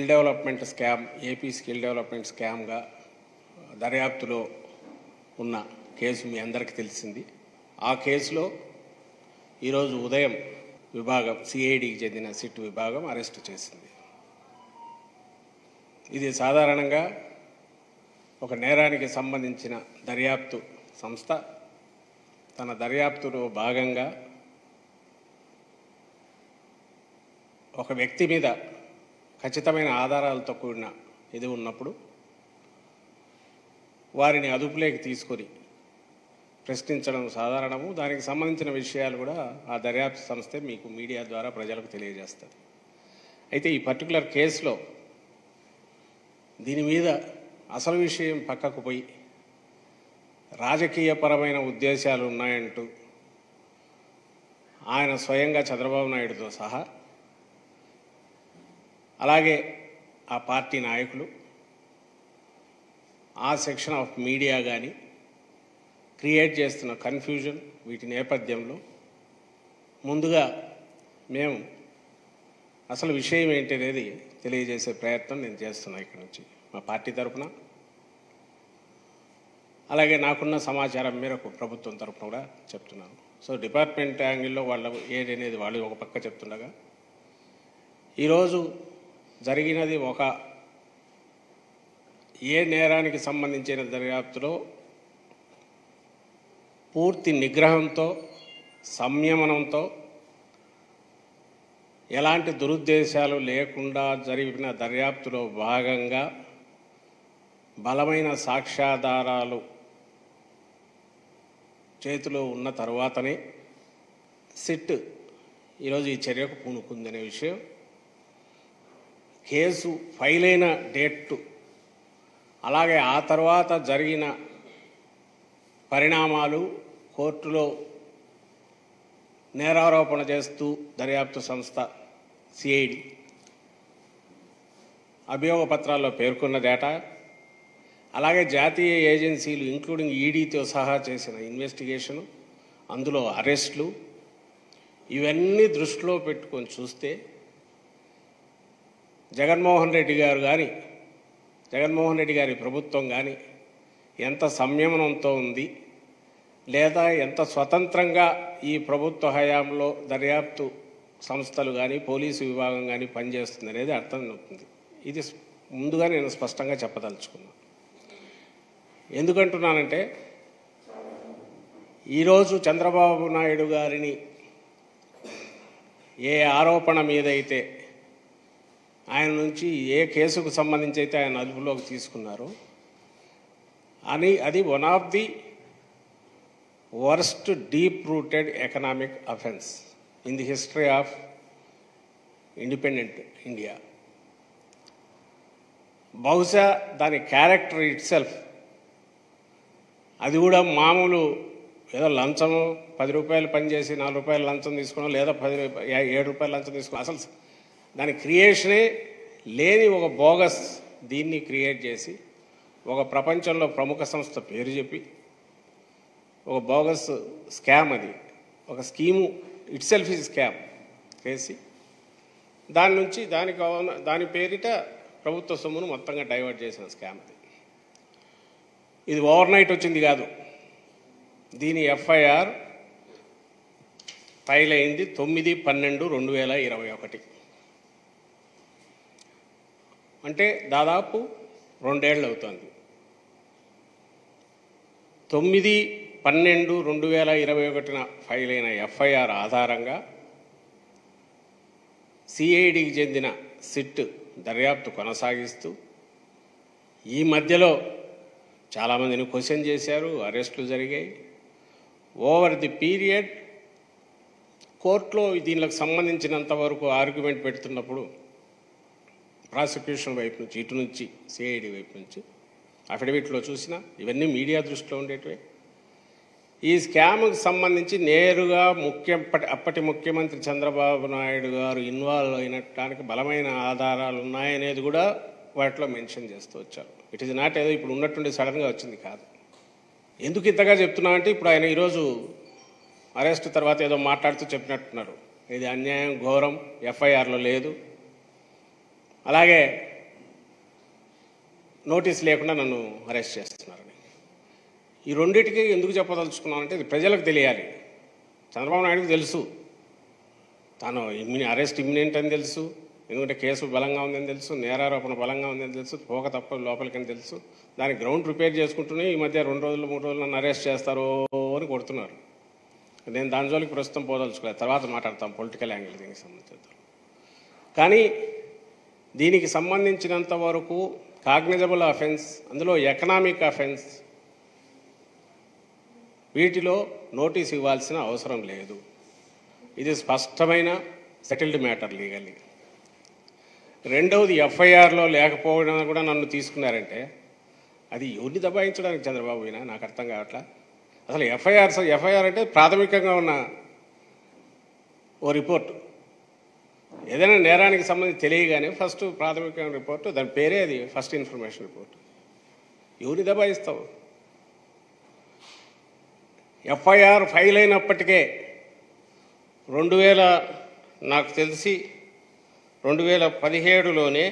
skill development scam AP skill development స్కామ్గా దర్యాప్తులో ఉన్న కేసు మీ అందరికీ తెలిసింది ఆ కేసులో ఈరోజు ఉదయం విభాగం సిఐడికి చెందిన సిట్ విభాగం అరెస్ట్ చేసింది ఇది సాధారణంగా ఒక నేరానికి సంబంధించిన దర్యాప్తు సంస్థ తన దర్యాప్తులో భాగంగా ఒక వ్యక్తి మీద ఖచ్చితమైన ఆధారాలతో కూడిన ఇది ఉన్నప్పుడు వారిని అదుపులోకి తీసుకొని ప్రశ్నించడం సాధారణము దానికి సంబంధించిన విషయాలు కూడా ఆ దర్యాప్తు సంస్థే మీకు మీడియా ద్వారా ప్రజలకు తెలియజేస్తుంది అయితే ఈ పర్టికులర్ కేసులో దీని మీద అసలు విషయం పక్కకు పోయి రాజకీయపరమైన ఉద్దేశాలు ఉన్నాయంటూ ఆయన స్వయంగా చంద్రబాబు నాయుడుతో సహా అలాగే ఆ పార్టీ నాయకులు ఆ సెక్షన్ ఆఫ్ మీడియా కానీ క్రియేట్ చేస్తున్న కన్ఫ్యూజన్ వీటి నేపథ్యంలో ముందుగా మేము అసలు విషయం ఏంటి అనేది తెలియజేసే ప్రయత్నం నేను చేస్తున్నా ఇక్కడి నుంచి మా పార్టీ తరఫున అలాగే నాకున్న సమాచారం మేరకు ప్రభుత్వం తరఫున కూడా చెప్తున్నాను సో డిపార్ట్మెంట్ యాంగిల్లో వాళ్ళ ఏది అనేది వాళ్ళు ఒక పక్క చెప్తుండగా ఈరోజు జరిగినది ఒక ఏ నేరానికి సంబంధించిన దర్యాప్తులో పూర్తి నిగ్రహంతో సంయమనంతో ఎలాంటి దురుద్దేశాలు లేకుండా జరిగిన దర్యాప్తులో భాగంగా బలమైన సాక్ష్యాధారాలు చేతిలో ఉన్న తర్వాతనే సిట్ ఈరోజు ఈ చర్యకు పూనుకుందనే విషయం కేసు ఫైల్ అయిన డేట్ అలాగే ఆ తర్వాత జరిగిన పరిణామాలు కోర్టులో నేరారోపణ చేస్తూ దర్యాప్తు సంస్థ సిఐడి అభియోగ పత్రాల్లో పేర్కొన్న డేటా అలాగే జాతీయ ఏజెన్సీలు ఇంక్లూడింగ్ ఈడీతో సహా చేసిన ఇన్వెస్టిగేషను అందులో అరెస్టులు ఇవన్నీ దృష్టిలో పెట్టుకొని చూస్తే జగన్మోహన్ రెడ్డి గారు కానీ జగన్మోహన్ రెడ్డి గారి ప్రభుత్వం కానీ ఎంత సంయమనంతో ఉంది లేదా ఎంత స్వతంత్రంగా ఈ ప్రభుత్వ హయాంలో దర్యాప్తు సంస్థలు కానీ పోలీసు విభాగం కానీ పనిచేస్తుంది అనేది అర్థమవుతుంది ఇది ముందుగా నేను స్పష్టంగా చెప్పదలుచుకున్నాను ఎందుకంటున్నానంటే ఈరోజు చంద్రబాబు నాయుడు గారిని ఏ ఆరోపణ మీదైతే ఆయన నుంచి ఏ కేసుకు సంబంధించి అయితే ఆయన అదుపులోకి తీసుకున్నారో అని అది one of the worst deep rooted economic offence in the history of independent India బహుశా దాని క్యారెక్టర్ ఇట్ సెల్ఫ్ అది కూడా మామూలు ఏదో లంచము పది రూపాయలు పనిచేసి నాలుగు రూపాయలు లంచం తీసుకోవడం లేదా పది రూపాయ- ఏ- ఏడు రూపాయలు లంచం తీసుకోవడం అసలు దాని క్రియేషనే లేని ఒక బోగస్ దీన్ని క్రియేట్ చేసి ఒక ప్రపంచంలో ప్రముఖ సంస్థ పేరు చెప్పి ఒక బోగస్ స్కామ్ అది ఒక scheme itself is scam చేసి దాని నుంచి దానికి కావాల- దాని పేరిట ప్రభుత్వ సొమ్మును మొత్తంగా డైవర్ట్ చేసిన స్కామ్ అది ఇది ఓవర్ నైట్ వచ్చింది కాదు దీని ఎఫ్ఐఆర్ ఫైల్ అయింది తొమ్మిది పన్నెండు రెండు వేల ఇరవై ఒకటి అంటే దాదాపు రెండేళ్ళు అవుతుంది తొమ్మిది పన్నెండు రెండు వేల ఇరవై ఒకటిన ఫైల్ అయిన ఎఫ్ఐఆర్ ఆధారంగా సిఐడికి చెందిన సిట్ దర్యాప్తు కొనసాగిస్తూ ఈ మధ్యలో చాలామందిని క్వశ్చన్ చేశారు అరెస్టులు జరిగాయి ఓవర్ ది పీరియడ్ కోర్టులో దీనికి సంబంధించినంత వరకు ఆర్గ్యుమెంట్ పెడుతున్నప్పుడు ప్రాసిక్యూషన్ వైపు నుంచి ఇటు నుంచి సిఐడి వైపు నుంచి అఫిడవిట్లో చూసిన ఇవన్నీ మీడియా దృష్టిలో ఉండేటివే ఈ స్కామ్కి సంబంధించి నేరుగా ముఖ్య అప్పటి ముఖ్యమంత్రి చంద్రబాబు నాయుడు గారు ఇన్వాల్వ్ అయినటానికి బలమైన ఆధారాలు ఉన్నాయనేది కూడా వాటిలో మెన్షన్ చేస్తూ వచ్చారు ఇట్ ఈజ్ నాట్ ఏదో ఇప్పుడు ఉన్నట్టుండి సడన్గా వచ్చింది కాదు ఎందుకు ఇంతగా చెప్తున్నా అంటే ఇప్పుడు ఆయన ఈరోజు అరెస్ట్ తర్వాత ఏదో మాట్లాడుతూ చెప్పినట్టున్నారు ఇది అన్యాయం ఘోరం ఎఫ్ఐఆర్లో లేదు అలాగే నోటీస్ లేకుండా నన్ను అరెస్ట్ చేస్తున్నారని ఈ రెండింటికి ఎందుకు చెప్పదలుచుకున్నానంటే ఇది ప్రజలకు తెలియాలి చంద్రబాబు నాయుడుకి తెలుసు తాను ఇమ్యూని అరెస్ట్ ఇమ్యూనెంట్ అని తెలుసు ఎందుకంటే కేసు బలంగా ఉందని తెలుసు నేరారోపణ బలంగా ఉందని తెలుసు పోక తప్ప లోపలికని తెలుసు దానికి గ్రౌండ్ ప్రిపేర్ చేసుకుంటూనే ఈ మధ్య రెండు రోజులు మూడు రోజులు నన్ను అరెస్ట్ చేస్తారు అని కొడుతున్నారు నేను దాని జోలికి ప్రస్తుతం పోదలుచుకోలేదు తర్వాత మాట్లాడతాం పొలిటికల్ యాంగిల్ దీనికి సంబంధించి కానీ దీనికి సంబంధించినంత వరకు కాగ్నిజబుల్ అఫెన్స్ అందులో ఎకనామిక్ అఫెన్స్ వీటిలో నోటీస్ ఇవ్వాల్సిన అవసరం లేదు ఇది స్పష్టమైన సెటిల్డ్ మ్యాటర్ లీగల్లీ రెండవది ఎఫ్ఐఆర్లో లేకపోవడం కూడా నన్ను తీసుకున్నారంటే అది ఎవరిని దబాయించడానికి చంద్రబాబు అయినా నాకు అర్థం కావట్లా అసలు ఎఫ్ఐఆర్ ఎఫ్ఐఆర్ అంటే ప్రాథమికంగా ఉన్న ఓ రిపోర్టు ఏదైనా నేరానికి సంబంధించి తెలియగానే ఫస్ట్ ప్రాథమిక రిపోర్టు దాని పేరే అది ఫస్ట్ ఇన్ఫర్మేషన్ రిపోర్ట్ ఎవరిని దబాయిస్తావు ఎఫ్ఐఆర్ ఫైల్ అయినప్పటికే రెండు వేల నాకు తెలిసి రెండు వేల పదిహేడులోనే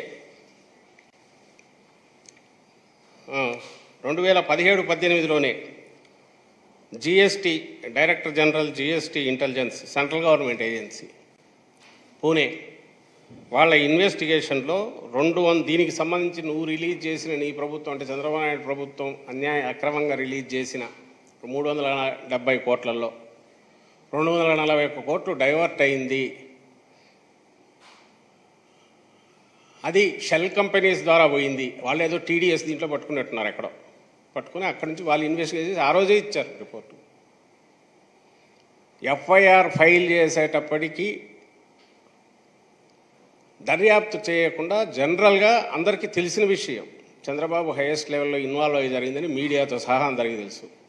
రెండు వేల పదిహేడు పద్దెనిమిదిలోనే GST director general GST intelligence central government agency Pune వాళ్ళ ఇన్వెస్టిగేషన్లో రెండు వంద దీనికి సంబంధించి నువ్వు రిలీజ్ చేసిన నీ ప్రభుత్వం అంటే చంద్రబాబు నాయుడు ప్రభుత్వం అన్యాయ అక్రమంగా రిలీజ్ చేసిన మూడు వందల డెబ్బై కోట్లలో రెండు వందల నలభై ఒక్క కోట్లు డైవర్ట్ అయింది అది షెల్ కంపెనీస్ ద్వారా పోయింది వాళ్ళు ఏదో టీడీఎస్ దీంట్లో పట్టుకున్నట్టున్నారు ఎక్కడో పట్టుకుని అక్కడి నుంచి వాళ్ళు ఇన్వెస్టిగేట్ చేసి ఆ రోజే ఇచ్చారు రిపోర్టు ఎఫ్ఐఆర్ ఫైల్ చేసేటప్పటికీ దర్యాప్తు చేయకుండా జనరల్గా అందరికీ తెలిసిన విషయం చంద్రబాబు హైయెస్ట్ లెవెల్లో ఇన్వాల్వ్ అయ్యి జరిగిందని మీడియాతో సహా అందరికీ తెలుసు